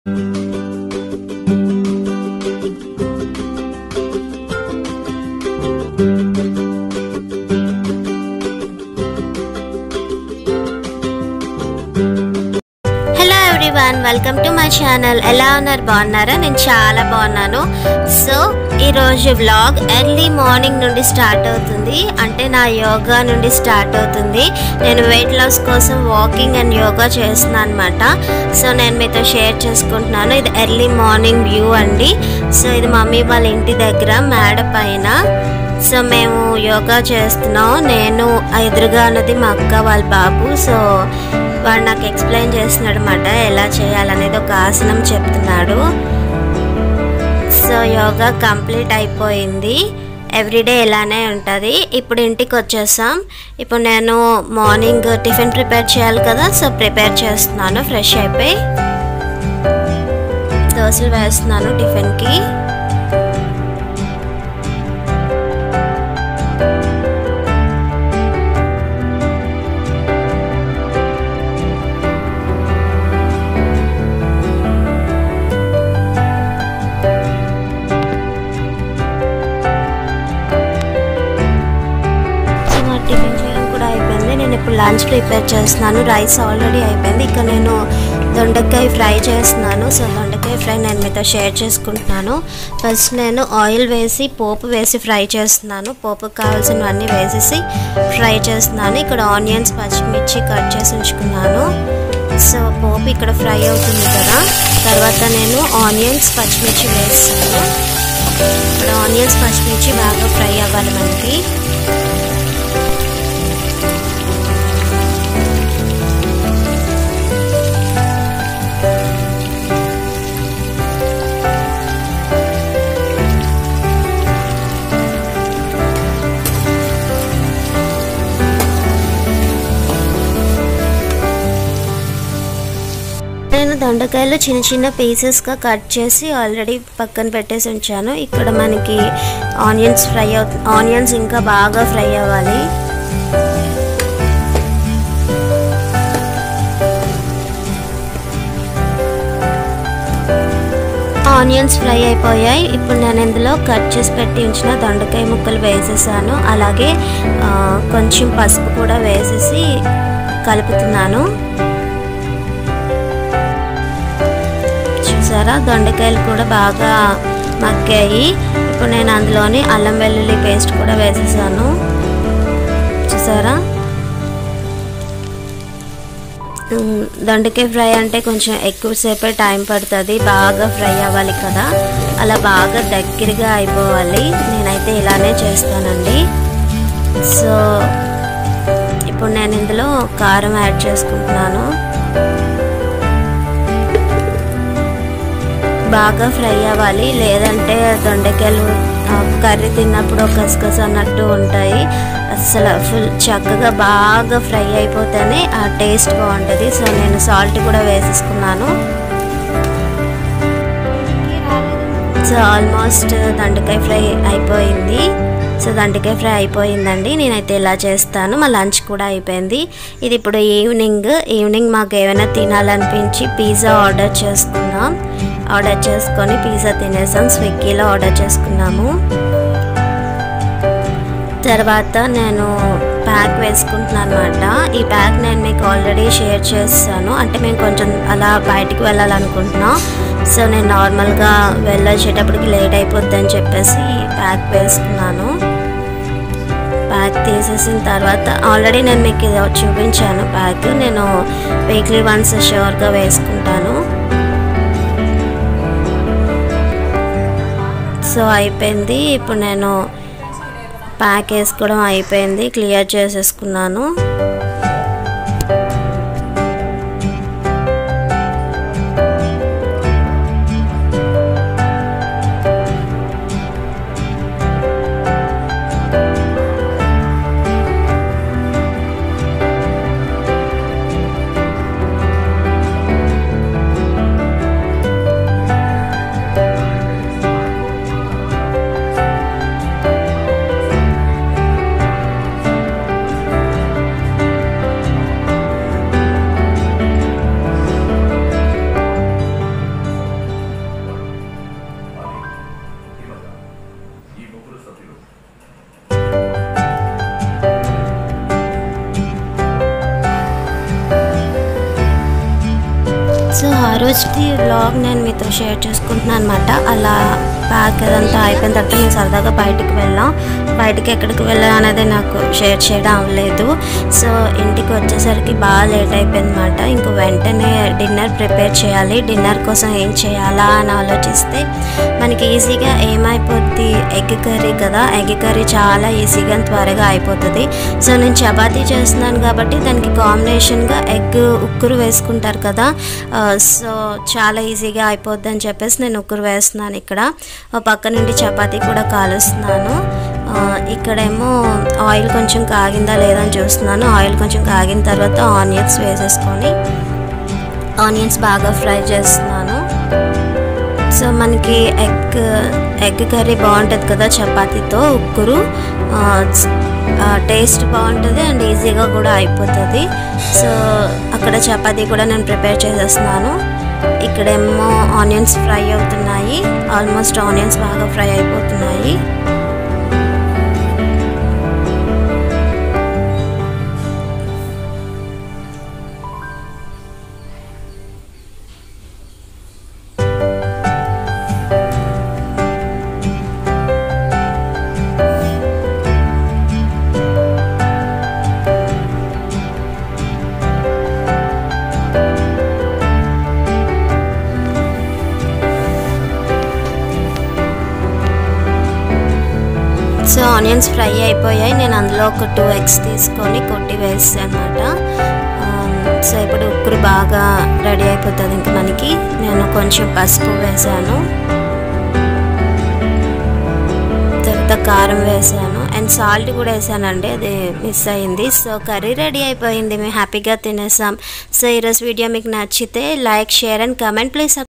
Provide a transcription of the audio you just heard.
hello everyone welcome to my channel ఎలా ఉన్నారు బాగున్నారా నేను చాలా బాగున్నాను సో ఈరోజు వ్లాగ్ ఎర్లీ మార్నింగ్ నుండి స్టార్ట్ అవుతుంది అంటే నా యోగా నుండి స్టార్ట్ అవుతుంది నేను వెయిట్ లాస్ కోసం వాకింగ్ అండ్ యోగా చేస్తున్నాను అనమాట సో నేను మీతో షేర్ చేసుకుంటున్నాను ఇది ఎర్లీ మార్నింగ్ వ్యూ అండి సో ఇది మమ్మీ వాళ్ళ ఇంటి దగ్గర మేడ పైన సో మేము యోగా చేస్తున్నాం నేను ఆ ఎదురుగా ఉన్నది మా అక్క వాళ్ళ బాబు సో వాడు నాకు ఎక్స్ప్లెయిన్ చేస్తున్నాడు అనమాట ఎలా చేయాలనేది ఒక ఆసనం చెప్తున్నాడు సో యోగా కంప్లీట్ అయిపోయింది ఎవ్రీడే ఇలానే ఉంటుంది ఇప్పుడు ఇంటికి వచ్చేసాం ఇప్పుడు నేను మార్నింగ్ టిఫిన్ ప్రిపేర్ చేయాలి కదా సో ప్రిపేర్ చేస్తున్నాను ఫ్రెష్ అయిపోయి దోశలు వేస్తున్నాను టిఫిన్కి సో మా టిఫిన్ చేయడం కూడా అయిపోయింది నేను ఇప్పుడు లంచ్ ప్రిపేర్ చేస్తున్నాను రైస్ ఆల్రెడీ అయిపోయింది ఇక నేను దొండకాయ ఫ్రై చేస్తున్నాను సో దొండకాయ ఫ్రై నేను మీతో షేర్ చేసుకుంటున్నాను ఫస్ట్ నేను ఆయిల్ వేసి పోపు వేసి ఫ్రై చేస్తున్నాను పోపుకి కావాల్సినవన్నీ వేసేసి ఫ్రై చేస్తున్నాను ఇక్కడ ఆనియన్స్ పచ్చిమిర్చి కట్ చేసి ఉంచుకున్నాను సో పోపు ఇక్కడ ఫ్రై అవుతుంది కదా తర్వాత నేను ఆనియన్స్ పచ్చిమిర్చి వేస్తాను ఇక్కడ ఆనియన్స్ పచ్చిమిర్చి బాగా ఫ్రై అవ్వాలి మనకి నేను దొండకాయలు చిన్న చిన్న పీసెస్గా కట్ చేసి ఆల్రెడీ పక్కన పెట్టేసి ఉంచాను ఇక్కడ మనకి ఆనియన్స్ ఫ్రై అవు ఆనియన్స్ ఇంకా బాగా ఫ్రై అవ్వాలి ఆనియన్స్ ఫ్రై అయిపోయాయి ఇప్పుడు నేను ఇందులో కట్ చేసి పెట్టి ఉంచిన దొండకాయ ముక్కలు వేసేసాను అలాగే ఆ, కొంచెం పసుపు కూడా వేసేసి కలుపుతున్నాను చూసారా దొండకాయలు కూడా బాగా మగ్గాయి ఇప్పుడు నేను అందులోని అల్లం వెల్లుల్లి పేస్ట్ కూడా వేసేసాను చూసారా ఉమ్, దొండకాయ ఫ్రై అంటే కొంచెం ఎక్కువసేపే టైం పడుతుంది బాగా ఫ్రై అవ్వాలి కదా అలా బాగా దగ్గరగా అయిపోవాలి నేనైతే ఇలానే చేస్తానండి సో ఇప్పుడు నేను ఇందులో కారం యాడ్ చేసుకుంటున్నాను బాగా ఫ్రై అవ్వాలి లేదంటే దొండకాయలు ఆ, కర్రీ తిన్నప్పుడు కసకస అన్నట్టు ఉంటాయి అసలు ఫుల్ చక్కగా బాగా ఫ్రై అయిపోతేనే ఆ టేస్ట్ బాగుంటుంది సో నేను సాల్ట్ కూడా వేసేసుకున్నాను సో ఆల్మోస్ట్ దొండకాయ ఫ్రై అయిపోయింది సో దొండకాయ ఫ్రై అయిపోయిందండి నేనైతే ఇలా చేస్తాను మా లంచ్ కూడా అయిపోయింది ఇది ఇప్పుడు ఈవినింగ్ ఈవినింగ్ మాకు ఏమైనా తినాలనిపించి పిజ్జా ఆర్డర్ చేసుకున్నాం ఆర్డర్ చేసుకొని పిజ్జా తినేసాం స్విగ్గీలో ఆర్డర్ చేసుకున్నాము తర్వాత నేను ప్యాక్ వేసుకుంటున్నాను అనమాట ఈ ప్యాక్ నేను మీకు ఆల్రెడీ షేర్ చేస్తాను అంటే మేము కొంచెం అలా బయటికి వెళ్ళాలనుకుంటున్నాం సో నేను నార్మల్గా వెళ్ళొచ్చేటప్పటికి లేట్ అయిపోద్ది అని చెప్పేసి ప్యాక్ వేసుకున్నాను ప్యాక్ తీసేసిన తర్వాత ఆల్రెడీ నేను మీకు ఇది చూపించాను ప్యాక్ నేను వీక్లీ వన్స్ షూర్గా వేసుకుంటాను సో అయిపోయింది ఇప్పుడు నేను ప్యాక్ వేసుకోవడం అయిపోయింది క్లియర్ చేసేసుకున్నాను రోజుది వ్లాగ్ నేను మీతో షేర్ చేసుకుంటున్నాను అనమాట అలా ప్యాక్ అదంతా అయిపోయిన తర్వాత మేము సరదాగా బయటికి వెళ్ళాం బయటికి ఎక్కడికి వెళ్ళాం అనేది నాకు షేర్ చేయడం అవ్వలేదు సో ఇంటికి వచ్చేసరికి బాగా లేట్ అయిపోయింది అనమాట ఇంక వెంటనే డిన్నర్ ప్రిపేర్ చేయాలి డిన్నర్ కోసం ఏం చేయాలా అని ఆలోచిస్తే మనకి ఈజీగా ఏమైపోద్ది ఎగ్ కర్రీ కదా ఎగ్ కర్రీ చాలా ఈజీగా త్వరగా అయిపోతుంది సో నేను చపాతీ చేస్తున్నాను కాబట్టి దానికి కాంబినేషన్గా ఎగ్ ఉక్కురు వేసుకుంటారు కదా ఆ, సో చాలా ఈజీగా అయిపోద్ది అని చెప్పేసి నేను ఉక్కురు వేస్తున్నాను ఇక్కడ ఓ పక్క నుండి చపాతీ కూడా కాలుస్తున్నాను ఆ, ఇక్కడేమో ఆయిల్ కొంచెం కాగిందా లేదా అని చూస్తున్నాను ఆయిల్ కొంచెం కాగిన తర్వాత ఆనియన్స్ వేసేసుకొని ఆనియన్స్ బాగా ఫ్రై చేస్తున్నాను సో మనకి ఎగ్ ఎగ్ కర్రీ బాగుంటుంది కదా చపాతీతో ఉక్కురు ఆ, స్- ఆ, టేస్ట్ బాగుంటుంది అండ్ ఈజీగా కూడా అయిపోతుంది సో అక్కడ చపాతీ కూడా నేను ప్రిపేర్ చేసేస్తున్నాను ఇక్కడేమో ఆనియన్స్ ఫ్రై అవుతున్నాయి ఆల్మోస్ట్ ఆనియన్స్ బాగా ఫ్రై అయిపోతున్నాయి సో ఆనియన్స్ ఫ్రై అయిపోయాయి నేను అందులో ఒక టూ ఎగ్స్ తీసుకొని కొట్టి వేస్తాను అనమాట సో ఇప్పుడు ఉక్కురు బాగా రెడీ అయిపోతుంది ఇంకా మనకి నేను కొంచెం పసుపు వేసాను తర్వాత కారం వేసాను అండ్ సాల్ట్ కూడా వేసానండి అది మిస్ అయింది సో కర్రీ రెడీ అయిపోయింది మేము హ్యాపీగా తినేసాం సో ఈరోజు వీడియో మీకు నచ్చితే like share and comment please